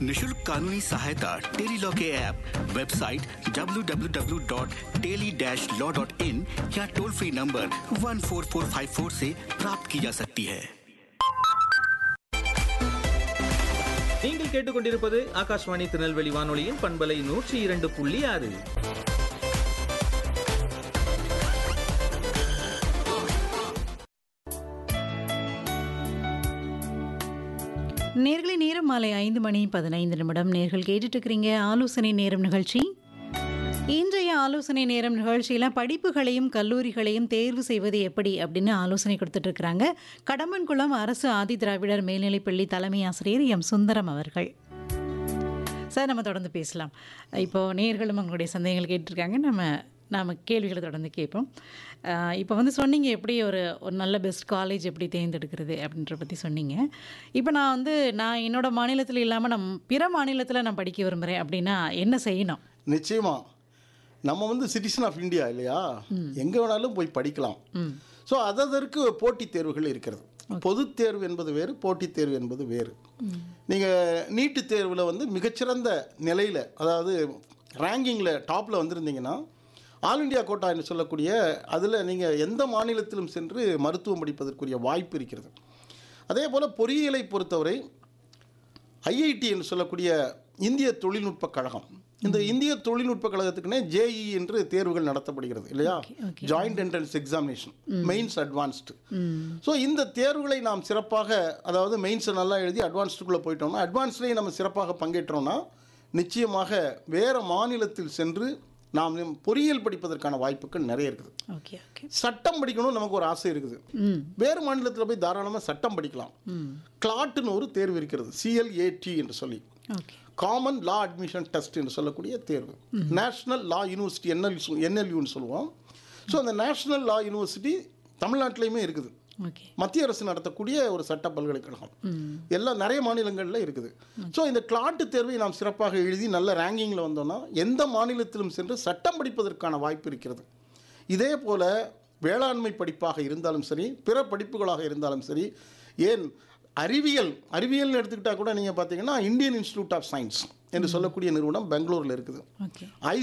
निशुल्क कानूनी सहायता टेली लॉ के ऐप वेबसाइट www.teli-law.in या टोल फ्री नंबर 14454 से प्राप्त की जा सकती है நீங்கள் கேட்டுக்கொண்டிருப்பது ஆகாஷ்வாணி திருநெல்வேலி வானொலியின் பண்பலை நூற்றி இரண்டு புள்ளி ஆறு நேர்களை நேரம் மாலை ஐந்து மணி பதினைந்து நிமிடம் நேர்கள் கேட்டுட்டு இருக்கிறீங்க ஆலோசனை நேரம் நிகழ்ச்சி இன்றைய ஆலோசனை நேரம் நிகழ்ச்சியில் படிப்புகளையும் கல்லூரிகளையும் தேர்வு செய்வது எப்படி அப்படின்னு ஆலோசனை கொடுத்துட்டு இருக்கிறாங்க கடம்பன்குளம் அரசு ஆதி திராவிடர் மேல்நிலைப்பள்ளி தலைமை ஆசிரியர் எம் சுந்தரம் அவர்கள் சார் நம்ம தொடர்ந்து பேசலாம் இப்போ நேர்களும் அவங்களுடைய சந்தேகங்கள் கேட்டிருக்காங்க நம்ம நாம் கேள்விகளை தொடர்ந்து கேட்போம் ஆஹ் இப்போ வந்து சொன்னீங்க எப்படி ஒரு ஒரு நல்ல பெஸ்ட் காலேஜ் எப்படி தேர்ந்தெடுக்கிறது அப்படின்ற பற்றி சொன்னீங்க இப்போ நான் வந்து நான் என்னோட மாநிலத்தில் இல்லாமல் நம் பிற மாநிலத்தில் நான் படிக்க விரும்புகிறேன் அப்படின்னா என்ன செய்யணும் நிச்சயமா நம்ம வந்து சிட்டிசன் ஆஃப் இந்தியா இல்லையா எங்கே வேணாலும் போய் படிக்கலாம் ஸோ அதற்கு போட்டித் தேர்வுகள் இருக்கிறது பொதுத் தேர்வு என்பது வேறு போட்டித் தேர்வு என்பது வேறு நீங்கள் நீட்டு தேர்வில் வந்து மிகச்சிறந்த நிலையில் அதாவது ரேங்கிங்கில் டாப்பில் வந்திருந்தீங்கன்னா ஆல் இந்தியா கோட்டா என்று சொல்லக்கூடிய அதில் நீங்கள் எந்த மாநிலத்திலும் சென்று மருத்துவம் படிப்பதற்குரிய வாய்ப்பு இருக்கிறது அதே போல் பொறியியலை பொறுத்தவரை ஐஐடி என்று சொல்லக்கூடிய இந்திய தொழில்நுட்ப கழகம் இந்த இந்திய தொழில்நுட்ப கழகத்துக்குனே ஜேஇ என்று தேர்வுகள் நடத்தப்படுகிறது இல்லையா joint entrance examination mains advanced so இந்த தேர்வுகளை நாம் சிறப்பாக அதாவது மெயின்ஸை நல்லா எழுதி அட்வான்ஸ்டுக்குள்ளே போயிட்டோம்னா அட்வான்ஸ்லேயே நம்ம சிறப்பாக பங்கேற்றோம்னா நிச்சயமாக வேறு மாநிலத்தில் சென்று நாம் பொறியியல் படிப்பதற்கான வாய்ப்புகள் நிறைய இருக்குது ஓகே ஓகே சட்டம் படிக்கணும் நமக்கு ஒரு ஆசை இருக்குது வேறு மாநிலத்தில் போய் தாராளமாக சட்டம் படிக்கலாம் கிளாட்டுன்னு ஒரு தேர்வு இருக்கிறது சிஎல்ஏடி என்று சொல்லி okay common law admission test என்று சொல்லக்கூடிய தேர்வு நேஷனல் லா யூனிவர்சிட்டி என்எல் என்எல்யூன்னு சொல்லுவோம் ஸோ அந்த நேஷனல் லா யூனிவர்சிட்டி தமிழ்நாட்டிலையுமே இருக்குது ஓகே மத்திய அரசு நடத்தக்கூடிய ஒரு சட்ட பல்கலைக்கழகம் எல்லாம் நிறைய மாநிலங்களில் இருக்குது ஸோ இந்த கிளாட்டு தேர்வை நாம் சிறப்பாக எழுதி நல்ல ரேங்கிங்கில் வந்தோம்னா எந்த மாநிலத்திலும் சென்று சட்டம் படிப்பதற்கான வாய்ப்பு இருக்கிறது இதே போல் வேளாண்மை படிப்பாக இருந்தாலும் சரி பிற படிப்புகளாக இருந்தாலும் சரி ஏன் அறிவியல் அறிவியல்னு எடுத்துக்கிட்டால் கூட நீங்கள் பார்த்தீங்கன்னா இந்தியன் இன்ஸ்டிடியூட் ஆஃப் சயின்ஸ் என்று சொல்லக்கூடிய நிறுவனம் பெங்களூரில் இருக்குது ஓகே ஐ